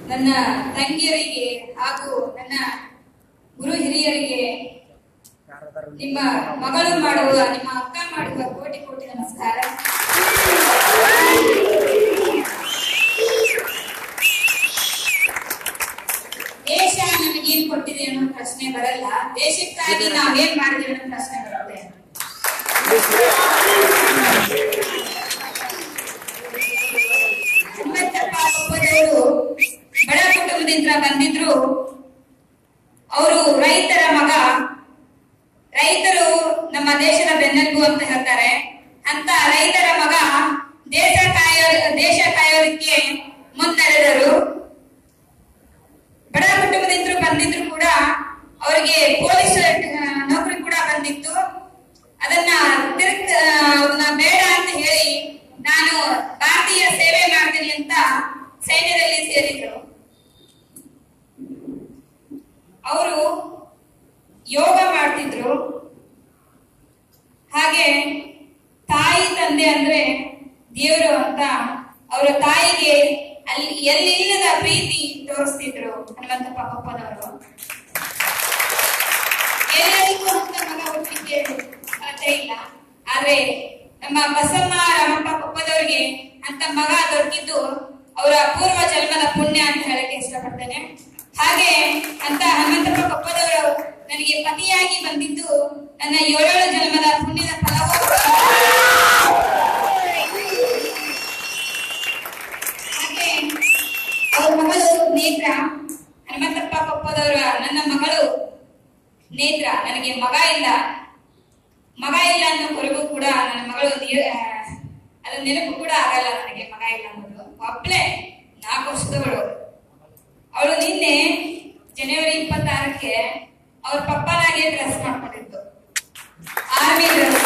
ನನ್ನ ತಂಗಿಯರಿಗೆ ಹಾಗೂ ನನ್ನ ಗುರು ಹಿರಿಯರಿಗೆ ನಿಮ್ಮ ಮಗಳು ಮಾಡುವ ನಿಮ್ಮ ಅಕ್ಕ ಮಾಡುವ ಕೋಟಿ ಕೋಟಿ ನಮಸ್ಕಾರ ದೇಶ ನಮಗೇನ್ ಕೊಟ್ಟಿದೆ ಅನ್ನೋ ಪ್ರಶ್ನೆ ಬರಲ್ಲ ದೇಶಕ್ಕಾಗಿ ನಾವೇನ್ ಮಾಡಿದ್ವಿ ಅನ್ನೋ ಪ್ರಶ್ನೆ ಬರುತ್ತೆ ಹನುಮಂತಪ್ಪ ಒಬ್ಬರವರು ಬಡ ಕುಟುಂಬದಿಂದ ಬಂದಿದ್ರು ಅವರು ರೈತರ ಮಗ ರೈತರು ನಮ್ಮ ದೇಶದ ಬೆನ್ನೆಲುಬು ಅಂತ ಹೇಳ್ತಾರೆ ಅಂತ ರೈತರ ಮಗ ದೇಶ ಕಾಯೋ ದೇಶ ಕಾಯೋದಕ್ಕೆ ಮುನ್ನಡೆದರು ಬಡ ಕುಟುಂಬದಿಂದ ಬಂದಿದ್ರು ಕೂಡ ಅವರಿಗೆ ಪೊಲೀಸ್ ಆ, ನೌಕರಿ ಕೂಡ ಬಂದಿತ್ತು ಅದನ್ನ ತಿರುಗ್ ಅದನ್ನ ಬೇಡ ಅಂತ ಹೇಳಿ ನಾನು ಭಾರತೀಯ ಸೇವೆ ಮಾಡ್ತೀನಿ ಅಂತ ಸೈನ್ಯದಲ್ಲಿ ಸೇರಿದ್ರು ಅವರು ಯೋಗ ಮಾಡ್ತಿದ್ರು ಹಾಗೆ ತಾಯಿ ತಂದೆ ಅಂದ್ರೆ ದೇವರು ಅಂತ ಅವರ ತಾಯಿಗೆ ಅಲ್ಲಿ ಎಲ್ಲಿಲ್ಲದ ಪ್ರೀತಿ ತೋರಿಸ್ತಿದ್ರು ಹನುಮಂತಪ್ಪ ಪಪ್ಪನವರು ಎಲ್ಲರಿಗೂ ಅಂತ ಮಗ ಹುಟ್ಟಲಿಕ್ಕೆ ಸಾಧ್ಯ ಇಲ್ಲ ಆದ್ರೆ ನಮ್ಮ ಬಸಮ್ಮ ರಾಮಪ್ಪ ಪಪ್ಪದವರಿಗೆ ಅಂತ ಮಗ ದೊರಕಿದ್ದು ಅವರ ಪೂರ್ವ ಜನ್ಮದ ಪುಣ್ಯ ಅಂತ ಹೇಳಕ್ಕೆ ಇಷ್ಟಪಡ್ತೇನೆ ಹಾಗೆ ಅಂತ ಹನುಮಂತಪ್ಪ ಪಪ್ಪದವರು ನನಗೆ ಪತಿಯಾಗಿ ಬಂದಿದ್ದು ನನ್ನ ಏಳೇಳು ಜನ್ಮದ ಪುಣ್ಯದ ಫಲವೂ ಹಾಗೆ ಅವ್ರ ಮಗಳು ನೇತ್ರ ಹನುಮಂತಪ್ಪ ಪಪ್ಪದವರ ನನ್ನ ಮಗಳು ನೇತ್ರ ನನಗೆ ಮಗ ಇಲ್ಲ ಮಗ ಇಲ್ಲ ಅನ್ನೋ ಕೊರಗು ಕೂಡ ನನ್ನ ಮಗಳು ನೀರ- ಆ, ಅದು ನೆನಪು ಕೂಡ ಆಗಲ್ಲ ನನಗೆ ಮಗ ಇಲ್ಲ ಅನ್ನೋದು ಒಬ್ಳೆ ನಾಲ್ಕು ವರ್ಷದವಳು ಅವಳು ನಿನ್ನೆ ಜನವರಿ ಇಪ್ಪತ್ತಾರಕ್ಕೆ ಅವ್ರ ಪಪ್ಪನಾಗೆ ಡ್ರೆಸ್ ಮಾಡ್ಕೊಂಡಿದ್ದು ಆರ್ಮಿ ಡ್ರೆಸ್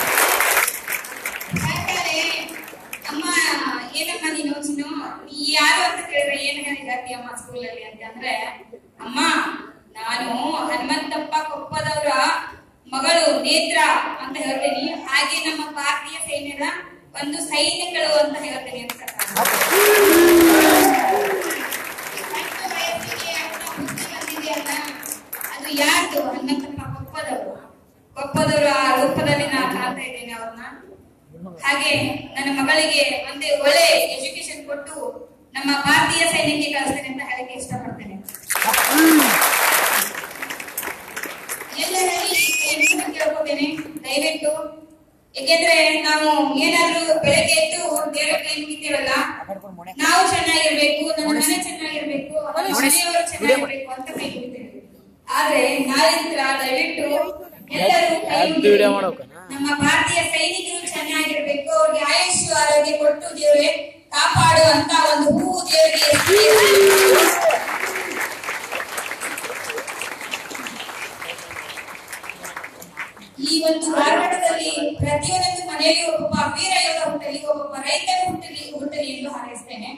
ಹೇಳ್ತಾರೆ, ಅಮ್ಮ ಏನಮ್ಮ ನೀನು ಚಿನ್ನು ನೀ ಯಾರು ಅಂತ ಕೇಳಿದ್ರೆ ಏನ್ ಹೇಳಿದಾತಿ ಅಮ್ಮ ಸ್ಕೂಲಲ್ಲಿ ಅಂತ ಅಂದ್ರೆ ಅಮ್ಮ ನಾನು ಹನುಮಂತಪ್ಪ ಕೊಪ್ಪದವರ ಮಗಳು ನೇತ್ರ ಅಂತ ಹೇಳ್ತೀನಿ ಹಾಗೆ ನಮ್ಮ ಭಾರತೀಯ ಸೈನ್ಯದ ಒಂದು ಸೈನಿಕಳು ಅಂತ ಹೇಳ್ತೀನಿ ಅಂತ ಸಣ್ಣ ವಯಸ್ಸಿಗೆ ಅಷ್ಟ ಬುದ್ಧಿ ಬಂದಿದೆಯಲ್ಲ, ಅದು ಯಾರ್ದು ಹನುಮಂತಪ್ಪ ಕೊಪ್ಪದವರು ಕೊಪ್ಪದವರು ಆ ರೂಪದಲ್ಲಿ ನಾನು ಕಾಣ್ತಾ ಇದ್ದೇನೆ ಅವ್ರನ್ನ ಹಾಗೆ ನನ್ನ ಮಗಳಿಗೆ ಒಂದು ಒಳ್ಳೆ ಎಜುಕೇಶನ್ ಕೊಟ್ಟು ನಮ್ಮ ಭಾರತೀಯ ಸೈನ್ಯಕ್ಕೆ ಕಳಿಸ್ತೇನೆ ಅಂತ ಹೇಳಕ್ಕೆ ಇಷ್ಟಪಡ್ತೇನೆ ಎಲ್ಲರಲ್ಲಿ ಏನ್ ಕೇಳ್ಕೊತೇನೆ ದಯವಿಟ್ಟು ಏಕೆಂದ್ರೆ ನಾವು ಏನಾದ್ರೂ ಬೆಳಗ್ಗೆ ಎದ್ದು ದೇವರ ಕೈ ಮುಗಿತೀವಲ್ಲ ನಾವು ಚೆನ್ನಾಗಿರ್ಬೇಕು ನಮ್ಮ ಮನೆ ಚೆನ್ನಾಗಿರ್ಬೇಕು ನಮ್ಮ ಮನೆಯವರು ಚೆನ್ನಾಗಿರ್ಬೇಕು ಅಂತ ಕೈ ಮುಗಿತೇವೆ ಆದ್ರೆ ನಾಳಿಂದ ದಯವಿಟ್ಟು ಎಲ್ಲರೂ ಕೈ ಮುಗಿದು ನಮ್ಮ ಭಾರತೀಯ ಸೈನಿಕರು ಚೆನ್ನಾಗಿರ್ಬೇಕು ಅವ್ರಿಗೆ ಆಯುಷ್ ಆರೋಗ್ಯ ಕೊಟ್ಟು ದೇವ್ರೆ ಕಾಪಾಡು ಅಂತ ಒಂದು ಹೂವು ದೇವರಿಗೆ ಈ ಒಂದು ಧಾರವಾಡದಲ್ಲಿ ಪ್ರತಿಯೊಂದು ಮನೆಯಲ್ಲಿ ಒಬ್ಬ ವೀರ ಯೋಧ ಹುಟ್ಟಲಿ ಒಬ್ಬ ರೈತರು ಹುಟ್ಟಲಿ ಹುಟ್ಟಲಿ ಎಂದು ಹಾರೈಸ್ತೇನೆ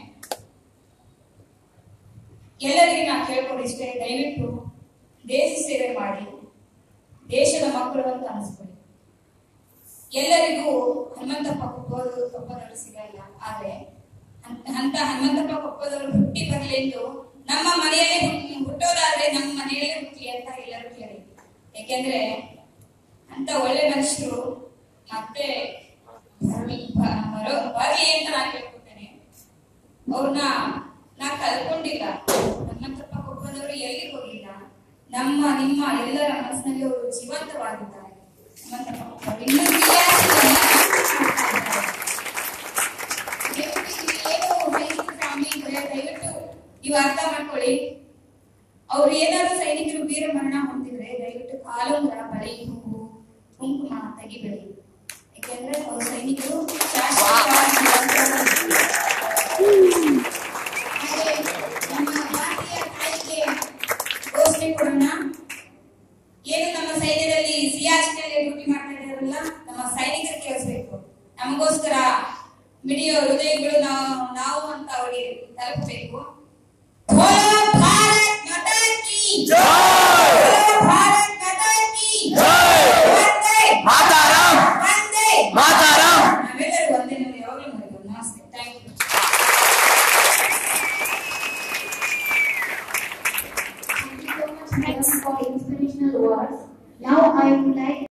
ಎಲ್ಲರಿಗೆ ನಾನು ಕೇಳ್ಕೊಂಡಿಷ್ಟೇ ದಯವಿಟ್ಟು ದೇಶ ಸೇವೆ ಮಾಡಿ ದೇಶದ ಮಕ್ಕಳು ಅಂತ ಅನಿಸ್ಕೊಳ್ಳಿ ಎಲ್ಲರಿಗೂ ಹನುಮಂತಪ್ಪ ಕೊಪ್ಪದವರು ಕೊಪ್ಪದವರು ಸಿಗಲ್ಲ ಆದ್ರೆ ಅಂತ- ಅಂತ ಹನುಮಂತಪ್ಪ ಕೊಪ್ಪದವರು ಹುಟ್ಟಿ ಬರಲೆಂದು ನಮ್ಮ ಮನೆಯಲ್ಲೇ ಹುಟ್- ಹುಟ್ಟೋದಾದ್ರೆ ನಮ್ಮ ಮನೆಯಲ್ಲೇ ಹುಟ್ಟಿ ಅಂತ ಎಲ್ಲರೂ ಕೇಳಿ ಯಾಕೆಂದ್ರೆ ಅಂತ ಒಳ್ಳೆ ಮನುಷ್ಯರು ಮತ್ತೆ ಬರ್ಲಿ- ಬ- ಬರೋ- ಬರ್ಲಿ ಅಂತ ನಾನು ಕೇಳ್ಕೊತೇನೆ ಅವ್ರನ್ನ ನಾ ಕಳ್ಕೊಂಡಿಲ್ಲ ಹನುಮಂತಪ್ಪ ಕೊಪ್ಪದವರು ಎಲ್ಲಿ ಹೋಗಿಲ್ಲ ನಮ್ಮ ನಿಮ್ಮ ಎಲ್ಲರ ಮನಸ್ಸಿನಲ್ಲಿ ಅವರು ಜೀವಂತವಾಗಿದ್ದಾರೆ ಹನುಮಂತಪ್ಪ ಕೊಪ್ಪದವರು ಇನ್ನೂ ಕ್ರಿಯಾಶೀಲವಾಗಿ ಮಾಡ್ತಾ ಇದ್ದಾರೆ. ದಯವಿಟ್ಟು ಇಲ್ಲಿ ಏನು ಸೈನಿಕ ಫ್ಯಾಮಿಲಿ ಇದೆ, ದಯವಿಟ್ಟು ನೀವು ಅರ್ಥ ಮಾಡ್ಕೊಳ್ಳಿ ಅವ್ರು ಏನಾದ್ರು ಸೈನಿಕರು ವೀರ ಮರಣ ಹೊಂದಿದ್ರೆ ದಯವಿಟ್ಟು ಕಾಲುಂಗ್ರ ಬಳಿ ಹೂವು ಕುಂಕುಮ ತೆಗಿಬೇಡಿ ಯಾಕೆಂದ್ರೆ ಅವ್ರ ಸೈನಿಕರು ಶಾಶ್ವತವಾಗಿ ಜೀವಂತವಾಗಿರ್ತಾರೆ. ಹಾಗೆ ನಮ್ಮ ಭಾರತೀಯ ತಾಯಿಗೆ ಘೋಷಣೆ ಕೊಡೋಣ ಏನು ನಮ್ಮ ಸೈನ್ಯದಲ್ಲಿ ಸಿಯಾಚಿನಲ್ಲಿ ಡ್ಯೂಟಿ ಮಾಡ್ತಾ ಇದ್ದಾರಲ್ಲ ನಮ್ಮ ಸೈನಿಕರು ಕೇಳಿಸ್ಬೇಕು ನಮಗೋಸ್ಕರ ಮಿಡಿಯೋ ಹೃದಯಗಳು ನಾವು ನಾವು ಅಂತ ಅವರಿಗೆ ತಲುಪಬೇಕು ಬೋಲೋ ಭಾರತ್ ಮಾತಾ ಕಿ ಬೋಲೋ ಭಾರತ್ ಮಾತಾ ಕಿ ವಂದೇ ಮಾತಾರಾಮ್ ವಂದೇ ಮಾತಾರಾಮ್ ನಾವೆಲ್ಲರೂ ಒಂದೇ ನಾವು ಯಾವಾಗಲೂ ಮರೆಯೋದು ನಮಸ್ತೆ thank you much, madam, for inspirational words. Now I would like